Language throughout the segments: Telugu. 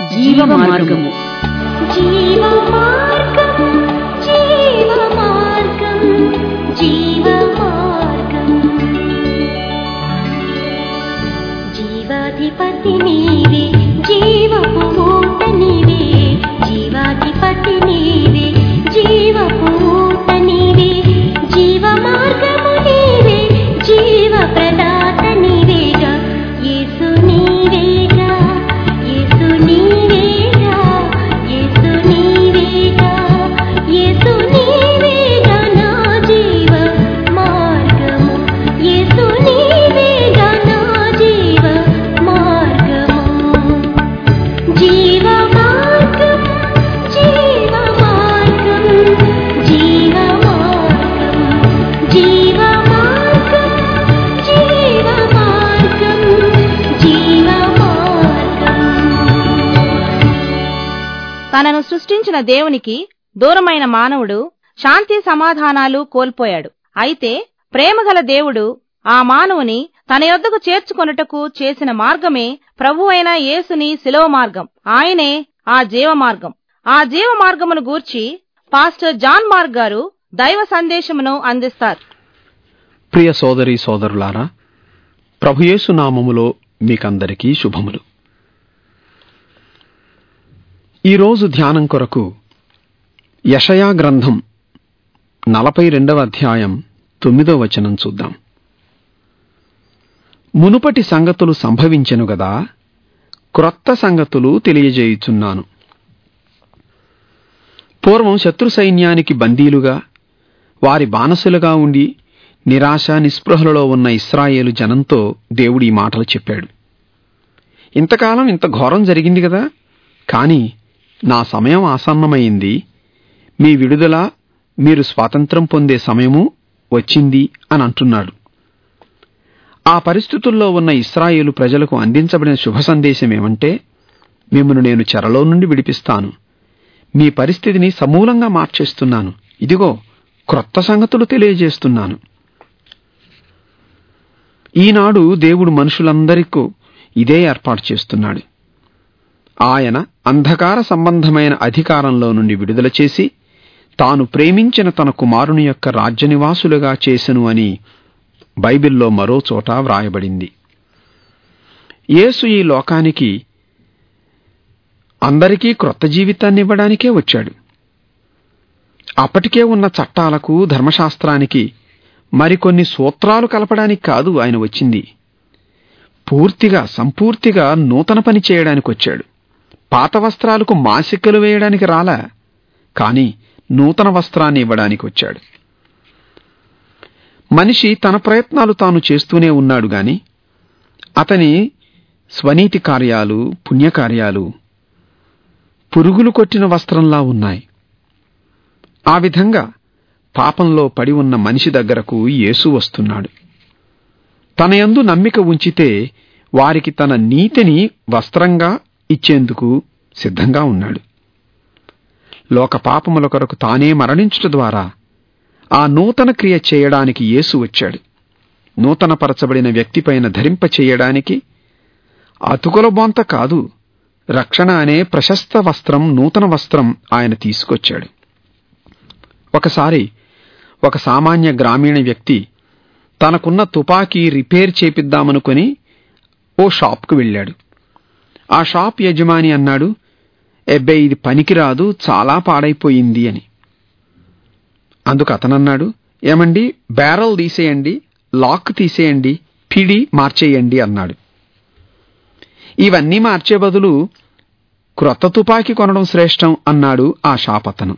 జీవ మార్గము జీవమార్గం జీవమార్గం జీవమార్గం జీవాధిపతి నీవే జీవపు ఊట నీవే జీవాధిపతి నీవే జీవపు ఊట నీవే జీవమార్గము నీవే జీవ ప్రదాత నీవేగా యేసు నీవేగా యేసు నీవేగా యేసు నీవేగా యేసు నీవేగా నా జీవ మార్గము యేసు నీవేగా నా జీవ మార్గము జీవ మార్గం జీవ మార్గం జీవ మార్గం జీవ మార్గం జీవ మార్గం జీవ మార్గం తనను సృష్టించిన దేవునికి దూరమైన మానవుడు శాంతి సమాధానాలు కోల్పోయాడు అయితే ప్రేమగల దేవుడు ఆ మానవుని తన యొద్దకు చేర్చుకొనుటకు చేసిన మార్గమే ప్రభు అయిన యేసుని శిలోవ మార్గం ఆయనే ఆ జీవ మార్గం ఆ జీవ మార్గమును గూర్చి పాస్టర్ జాన్ మార్క్ గారు దైవ సందేశమును అందిస్తారు ప్రియ సోదరి సోదరులారా ప్రభుయేసు నామములో మీకందరికీ శుభములు ఈరోజు ధ్యానం కొరకు యషయా గ్రంథం నలభై రెండవ అధ్యాయం తొమ్మిదో వచనం చూద్దాం మునుపటి సంగతులు సంభవించెను గదా క్రొత్త సంగతులు తెలియజేయుచున్నాను పూర్వం శత్రు సైన్యానికి బందీలుగా వారి బానసులుగా ఉండి నిరాశ నిస్పృహలలో ఉన్న ఇస్రాయేలు జనంతో దేవుడు ఈ మాటలు చెప్పాడు ఇంతకాలం ఇంత ఘోరం జరిగింది కదా కానీ నా సమయం ఆసన్నమైంది మీ విడుదల మీరు స్వాతంత్రం పొందే సమయము వచ్చింది అని అంటున్నాడు ఆ పరిస్థితుల్లో ఉన్న ఇస్రాయేలు ప్రజలకు అందించబడిన శుభ సందేశం ఏమంటే మిమ్మను నేను చెరలో నుండి విడిపిస్తాను మీ పరిస్థితిని సమూలంగా మార్చేస్తున్నాను ఇదిగో క్రొత్త సంగతులు తెలియజేస్తున్నాను ఈనాడు దేవుడు మనుషులందరికీ ఇదే ఏర్పాటు చేస్తున్నాడు ఆయన అంధకార సంబంధమైన అధికారంలో నుండి విడుదల చేసి తాను ప్రేమించిన తన కుమారుని యొక్క రాజ్యనివాసులుగా చేసెను అని బైబిల్లో మరో చోట వ్రాయబడింది యేసు ఈ లోకానికి అందరికీ క్రొత్త జీవితాన్ని ఇవ్వడానికే వచ్చాడు అప్పటికే ఉన్న చట్టాలకు ధర్మశాస్త్రానికి మరికొన్ని సూత్రాలు కలపడానికి కాదు ఆయన వచ్చింది పూర్తిగా సంపూర్తిగా నూతన పని చేయడానికి వచ్చాడు పాత వస్త్రాలకు మాసికలు వేయడానికి రాలా కానీ నూతన వస్త్రాన్ని ఇవ్వడానికి వచ్చాడు మనిషి తన ప్రయత్నాలు తాను చేస్తూనే ఉన్నాడు గాని అతని స్వనీతి కార్యాలు పుణ్యకార్యాలు పురుగులు కొట్టిన వస్త్రంలా ఉన్నాయి ఆ విధంగా పాపంలో పడి ఉన్న మనిషి దగ్గరకు యేసు వస్తున్నాడు తన యందు నమ్మిక ఉంచితే వారికి తన నీతిని వస్త్రంగా ఇచ్చేందుకు సిద్ధంగా ఉన్నాడు లోక పాపముల కొరకు తానే మరణించుట ద్వారా ఆ నూతన క్రియ చేయడానికి యేసు వచ్చాడు నూతనపరచబడిన వ్యక్తిపైన ధరింప చేయడానికి అతుకుల బొంత కాదు రక్షణ అనే ప్రశస్త వస్త్రం నూతన వస్త్రం ఆయన తీసుకొచ్చాడు ఒకసారి ఒక సామాన్య గ్రామీణ వ్యక్తి తనకున్న తుపాకీ రిపేర్ చేపిద్దామనుకొని ఓ షాప్కు వెళ్ళాడు ఆ షాప్ యజమాని అన్నాడు ఎబ్బే ఇది పనికిరాదు చాలా పాడైపోయింది అని అందుకు అతనన్నాడు ఏమండి బ్యారల్ తీసేయండి లాక్ తీసేయండి పిడి మార్చేయండి అన్నాడు ఇవన్నీ మార్చే బదులు క్రొత్త తుపాకీ కొనడం శ్రేష్టం అన్నాడు ఆ షాప్ అతను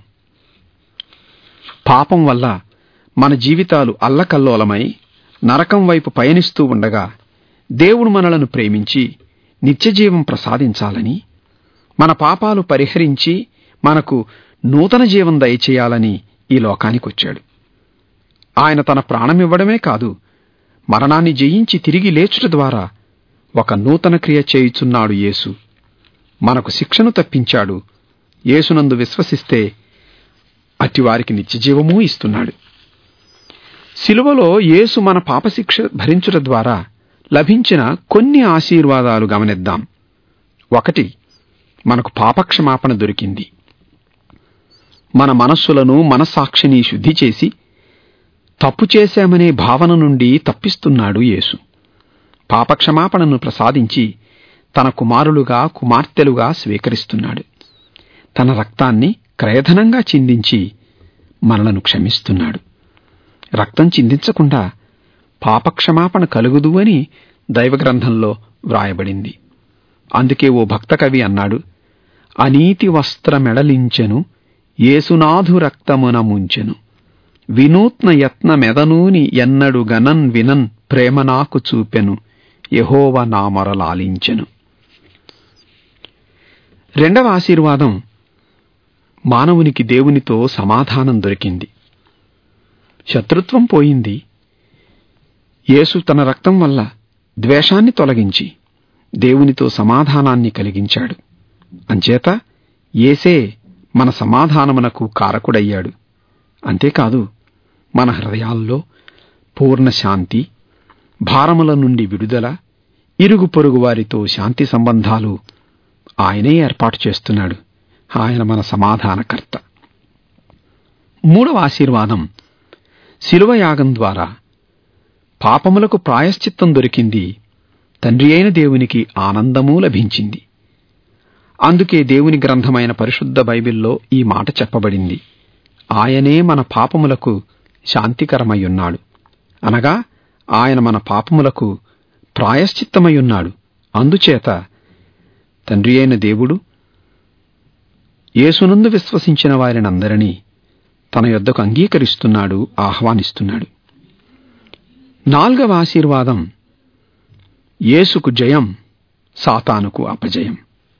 పాపం వల్ల మన జీవితాలు అల్లకల్లోలమై నరకం వైపు పయనిస్తూ ఉండగా దేవుడు మనలను ప్రేమించి నిత్యజీవం ప్రసాదించాలని మన పాపాలు పరిహరించి మనకు నూతన జీవం దయచేయాలని ఈ లోకానికొచ్చాడు ఆయన తన ప్రాణమివ్వడమే కాదు మరణాన్ని జయించి తిరిగి లేచుట ద్వారా ఒక నూతన క్రియ చేయుచున్నాడు యేసు మనకు శిక్షను తప్పించాడు యేసునందు విశ్వసిస్తే అటివారికి నిత్యజీవమూ ఇస్తున్నాడు శిలువలో యేసు మన పాపశిక్ష భరించుట ద్వారా లభించిన కొన్ని ఆశీర్వాదాలు గమనిద్దాం ఒకటి మనకు పాపక్షమాపణ దొరికింది మన మనస్సులను మనస్సాక్షిని శుద్ధి చేసి తప్పు చేశామనే భావన నుండి తప్పిస్తున్నాడు యేసు పాపక్షమాపణను ప్రసాదించి తన కుమారులుగా కుమార్తెలుగా స్వీకరిస్తున్నాడు తన రక్తాన్ని క్రయధనంగా చిందించి మనలను క్షమిస్తున్నాడు రక్తం చిందించకుండా పాపక్షమాపణ కలుగుదు అని దైవగ్రంథంలో వ్రాయబడింది అందుకే ఓ భక్త కవి అన్నాడు అనీతి వస్త్రమెడలించెను యేసునాథు రక్తమున ముంచెను వినూత్న యత్న మెదనూని ఎన్నడు గనన్ వినన్ ప్రేమ నాకు చూపెను యహోవ నామరలాలించెను రెండవ ఆశీర్వాదం మానవునికి దేవునితో సమాధానం దొరికింది శత్రుత్వం పోయింది యేసు తన రక్తం వల్ల ద్వేషాన్ని తొలగించి దేవునితో సమాధానాన్ని కలిగించాడు అంచేత ఏసే మన సమాధానమునకు కారకుడయ్యాడు అంతేకాదు మన హృదయాల్లో పూర్ణ శాంతి భారముల నుండి విడుదల ఇరుగు పొరుగు వారితో శాంతి సంబంధాలు ఆయనే ఏర్పాటు చేస్తున్నాడు ఆయన మన సమాధానకర్త మూడవ ఆశీర్వాదం శిలువ యాగం ద్వారా పాపములకు ప్రాయశ్చిత్తం దొరికింది తండ్రి అయిన దేవునికి ఆనందమూ లభించింది అందుకే దేవుని గ్రంథమైన పరిశుద్ధ బైబిల్లో ఈ మాట చెప్పబడింది ఆయనే మన పాపములకు శాంతికరమయ్యున్నాడు అనగా ఆయన మన పాపములకు ప్రాయశ్చిత్తమయ్యున్నాడు అందుచేత తండ్రి అయిన దేవుడు యేసునందు విశ్వసించిన వారినందరినీ తన యొద్దకు అంగీకరిస్తున్నాడు ఆహ్వానిస్తున్నాడు నాల్గవ ఆశీర్వాదం యేసుకు జయం సాతానుకు అపజయం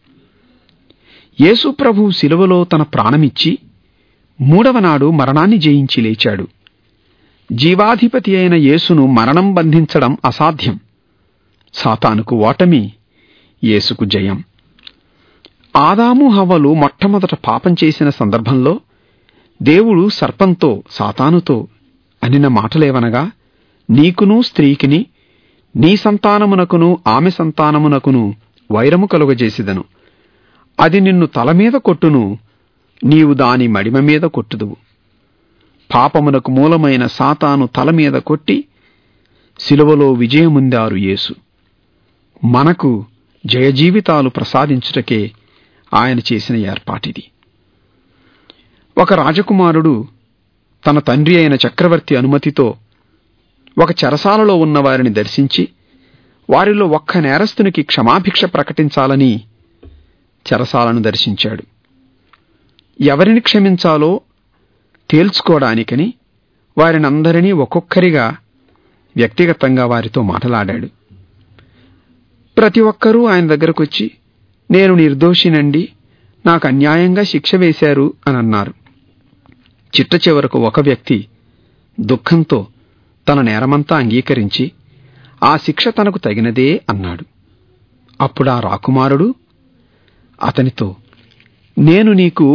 యేసు ప్రభు శిలువలో తన ప్రాణమిచ్చి మూడవ నాడు మరణాన్ని జయించి లేచాడు జీవాధిపతి అయిన యేసును మరణం బంధించడం అసాధ్యం సాతానుకు ఓటమి యేసుకు జయం ఆదాము హవ్వలు మొట్టమొదట పాపం చేసిన సందర్భంలో దేవుడు సర్పంతో సాతానుతో అనిన మాటలేవనగా నీకును స్త్రీకిని నీ సంతానమునకును ఆమె సంతానమునకును వైరము కలుగజేసిదను అది నిన్ను తల మీద కొట్టును నీవు దాని మడిమ మీద కొట్టుదువు పాపమునకు మూలమైన సాతాను తల మీద కొట్టి శిలువలో విజయముందారు యేసు మనకు జయజీవితాలు ప్రసాదించుటకే ఆయన చేసిన ఏర్పాటిది ఒక రాజకుమారుడు తన తండ్రి అయిన చక్రవర్తి అనుమతితో ఒక చెరసాలలో ఉన్న వారిని దర్శించి వారిలో ఒక్క నేరస్తునికి క్షమాభిక్ష ప్రకటించాలని చెరసాలను దర్శించాడు ఎవరిని క్షమించాలో తేల్చుకోవడానికని వారినందరినీ ఒక్కొక్కరిగా వ్యక్తిగతంగా వారితో మాట్లాడాడు ప్రతి ఒక్కరూ ఆయన దగ్గరకు వచ్చి నేను నిర్దోషినండి నాకు అన్యాయంగా శిక్ష వేశారు అని అన్నారు చిట్ట చివరకు ఒక వ్యక్తి దుఃఖంతో తన నేరమంతా అంగీకరించి ఆ శిక్ష తనకు తగినదే అన్నాడు అప్పుడు ఆ రాకుమారుడు అతనితో నేను నీకు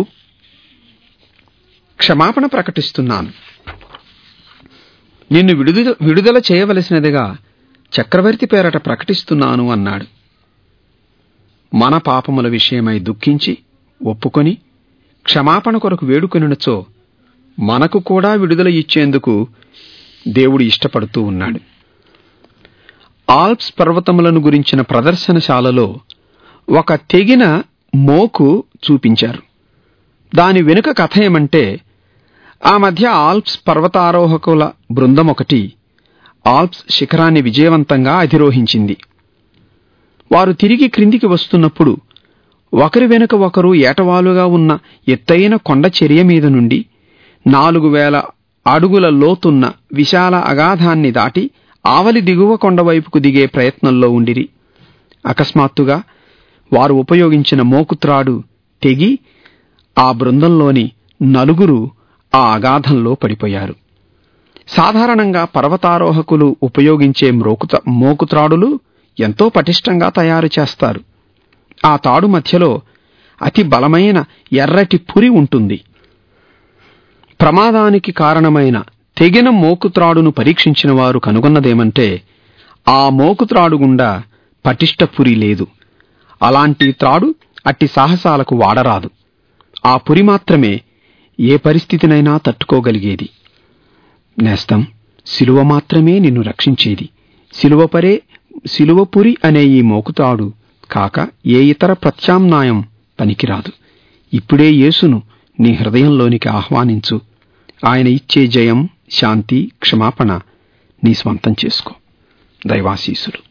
క్షమాపణ ప్రకటిస్తున్నాను నిన్ను విడుదల విడుదల చేయవలసినదిగా చక్రవర్తి పేరట ప్రకటిస్తున్నాను అన్నాడు మన పాపముల విషయమై దుఃఖించి ఒప్పుకొని క్షమాపణ కొరకు వేడుకొనినచో మనకు కూడా విడుదల ఇచ్చేందుకు దేవుడు ఇష్టపడుతూ ఉన్నాడు ఆల్ప్స్ పర్వతములను గురించిన ప్రదర్శనశాలలో ఒక తెగిన మోకు చూపించారు దాని వెనుక కథ ఏమంటే ఆ మధ్య ఆల్ప్స్ పర్వతారోహకుల బృందం ఒకటి ఆల్ప్స్ శిఖరాన్ని విజయవంతంగా అధిరోహించింది వారు తిరిగి క్రిందికి వస్తున్నప్పుడు ఒకరి వెనుక ఒకరు ఏటవాలుగా ఉన్న ఎత్తైన కొండ చర్య మీద నుండి నాలుగు వేల అడుగుల లోతున్న విశాల అగాధాన్ని దాటి ఆవలి దిగువ కొండ వైపుకు దిగే ప్రయత్నంలో ఉండిరి అకస్మాత్తుగా వారు ఉపయోగించిన మోకుత్రాడు తెగి ఆ బృందంలోని నలుగురు ఆ అగాధంలో పడిపోయారు సాధారణంగా పర్వతారోహకులు ఉపయోగించే మ్రోకుత మోకుత్రాడులు ఎంతో పటిష్టంగా తయారు చేస్తారు ఆ తాడు మధ్యలో అతి బలమైన ఎర్రటి పురి ఉంటుంది ప్రమాదానికి కారణమైన తెగిన మోకుత్రాడును పరీక్షించిన వారు కనుగొన్నదేమంటే ఆ మోకుత్రాడు గుండా పటిష్ట పురి లేదు అలాంటి త్రాడు అట్టి సాహసాలకు వాడరాదు ఆ పురి మాత్రమే ఏ పరిస్థితినైనా తట్టుకోగలిగేది నేస్తం శిలువ మాత్రమే నిన్ను రక్షించేది శిలువపరే శిలువపురి అనే ఈ మోకుతాడు కాక ఏ ఇతర ప్రత్యామ్నాయం పనికిరాదు ఇప్పుడే యేసును నీ హృదయంలోనికి ఆహ్వానించు ఆయన ఇచ్చే జయం శాంతి క్షమాపణ నీ స్వంతం చేసుకో దైవాశీసులు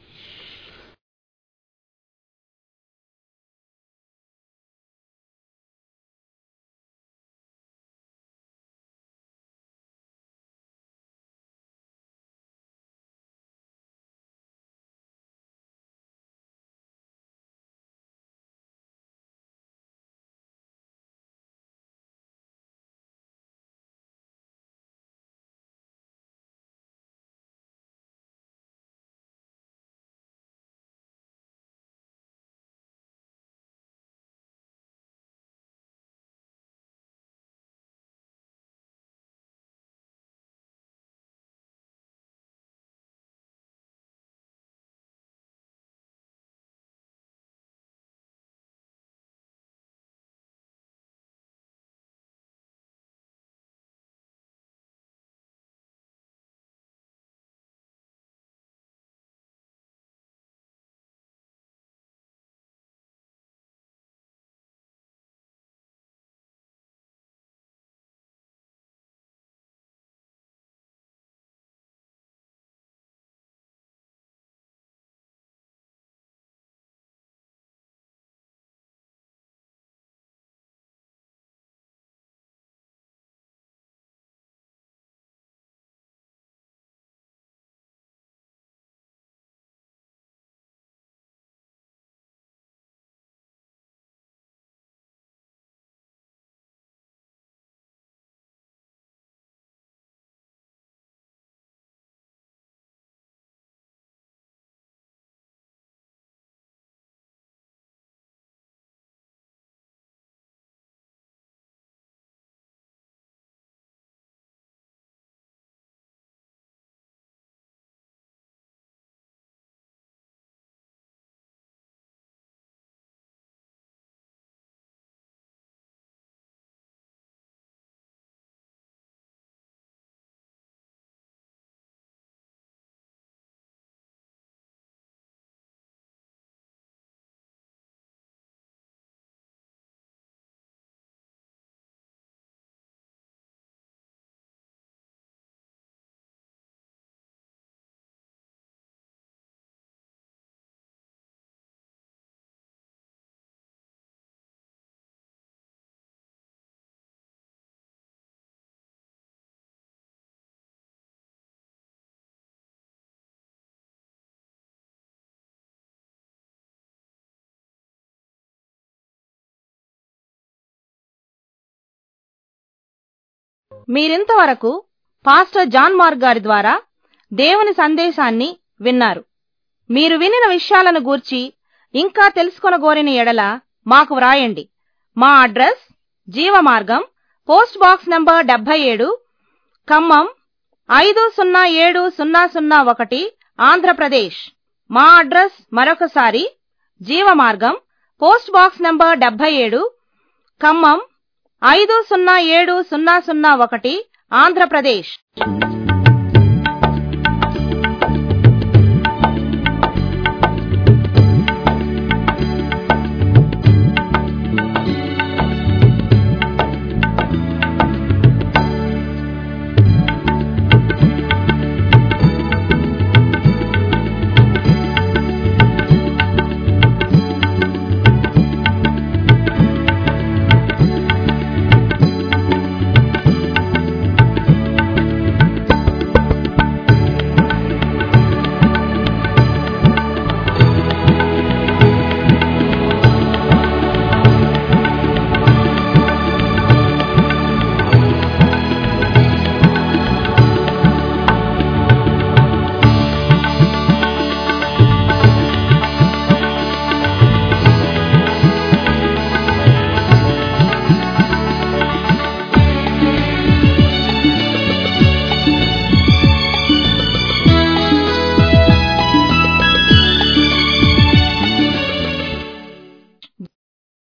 మీరింతవరకు పాస్టర్ జాన్ మార్క్ గారి ద్వారా దేవుని సందేశాన్ని విన్నారు మీరు వినిన విషయాలను గూర్చి ఇంకా తెలుసుకొనగోరిన ఎడల మాకు వ్రాయండి మా address Jeevamargam post box number డెబ్బై ఏడు ఖమ్మం ఐదు సున్నా ఏడు సున్నా సున్నా ఒకటి ఆంధ్రప్రదేశ్ మా అడ్రస్ మరొకసారి జీవమార్గం పోస్ట్ బాక్స్ నంబర్ డెబ్బై ఏడు ఖమ్మం ఐదు సున్నా ఏడు సున్నా సున్నా ఒకటి ఆంధ్రప్రదేశ్